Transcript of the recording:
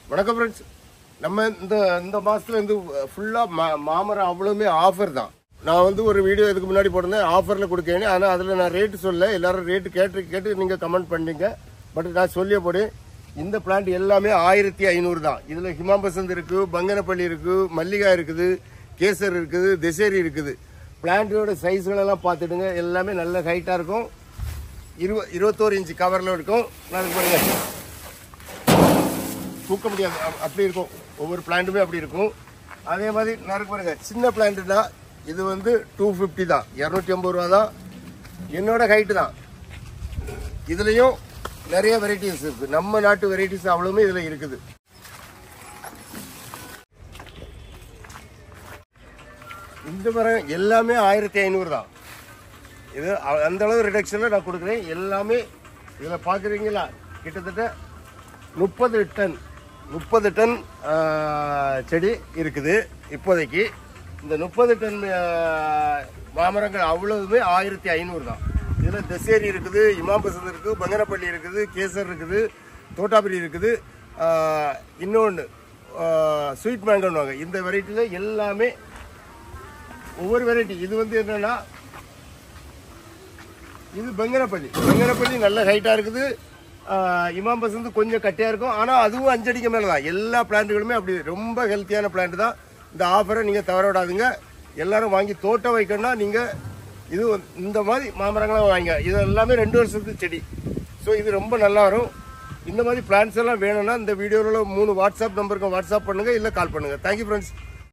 வணக்கம் ஃப்ரெண்ட்ஸ் நம்ம இந்த இந்த மாசத்துல இருந்து ஃபுல்லா மாமரம் அவ்வளவுமே ஆஃபர் தான் நான் வந்து ஒரு வீடியோ இதுக்கு முன்னாடி போட்டிருந்தேன் ஆஃபர்ல கொடுக்கேன்னு ஆனா அதுல நான் ரேட்டு சொல்ல எல்லாரும் ரேட்டு கேட்டு கேட்டு நீங்க கமெண்ட் பண்ணீங்க பட் நான் சொல்லிய போடு இந்த பிளான்ட் எல்லாமே ஆயிரத்தி ஐநூறு தான் இதுல ஹிமாபசந்த் இருக்கு பங்கனப்பள்ளி இருக்கு மல்லிகா இருக்குது கேசர் இருக்குது திசேரி இருக்குது பிளான்ட்டோட சைஸ்கள் எல்லாம் பார்த்துடுங்க எல்லாமே நல்ல ஹைட்டா இருக்கும் இருவ இருபத்தோரு இன்ச்சு கவர்ல இருக்கும் நான் பாருங்க தூக்க முடியாது அப்~ அப்படி இருக்கும் ஒவ்வொரு பிளான்ட்டுமே அப்படி இருக்கும் அதே மாதிரி நறுக்கு பாருங்க சின்ன பிளான்ட்னா இது வந்து டூ ஃபிஃப்டி தான் இரநூத்தி ஐம்பது ரூபா தான் என்னோட ஹைட்டு தான் இதுலயும் நிறைய வெரைட்டிஸ் இருக்கு நம்ம நாட்டு வெரைட்டிஸ் அவ்வளவுமே இதுல இருக்குது இந்த மரம் எல்லாமே ஆயிரத்தி ஐநூறு தான் இது அ- அந்த அளவு ரிடக்ஷன்ல நான் கொடுக்குறேன் எல்லாமே இதுல பாக்குறீங்களா கிட்டத்தட்ட முப்பது டன் முப்பது டன் ஆ, செடி இருக்குது இப்போதைக்கு இந்த முப்பது டன் ஆ, மாமரங்கள் அவ்வளவுமே ஆயிரத்தி ஐநூறு தான் இதில் தசேரி இருக்குது இமாம்பசந்த் இருக்குது பங்கனப்பள்ளி இருக்குது கேசர் இருக்குது தோட்டாபுரி இருக்குது இன்னொன்று ஸ்வீட் மேங்கோன்னுவாங்க இந்த வெரைட்டியில் எல்லாமே ஒவ்வொரு வெரைட்டி இது வந்து என்னன்னா இது பங்கனப்பள்ளி பங்கனப்பள்ளி நல்ல ஹைட்டா இருக்குது ஆஹ் இமாம் பசந்த் கொஞ்சம் கட்டியா இருக்கும் ஆனா அதுவும் அஞ்சடிக்கு மேல தான் எல்லா பிளான்ட்டுகளுமே அப்படி ரொம்ப ஹெல்த்தியான பிளான்ட் தான் இந்த ஆஃபரை நீங்க தவற விடாதுங்க எல்லாரும் வாங்கி தோட்டம் வைக்கணும்னா நீங்க இது வந்து- இந்த மாதிரி மாமரங்களாம் வாங்க இது எல்லாமே ரெண்டு வருஷத்துக்கு செடி ஸோ இது ரொம்ப நல்லா வரும் இந்த மாதிரி பிளான்ஸ் எல்லாம் வேணும்னா இந்த வீடியோவில் மூணு வாட்ஸ்அப் நம்பருக்கு வாட்ஸ்அப் பண்ணுங்க இல்லை கால் பண்ணுங்க தேங்க்யூ ஃப்ரெண்ட்ஸ்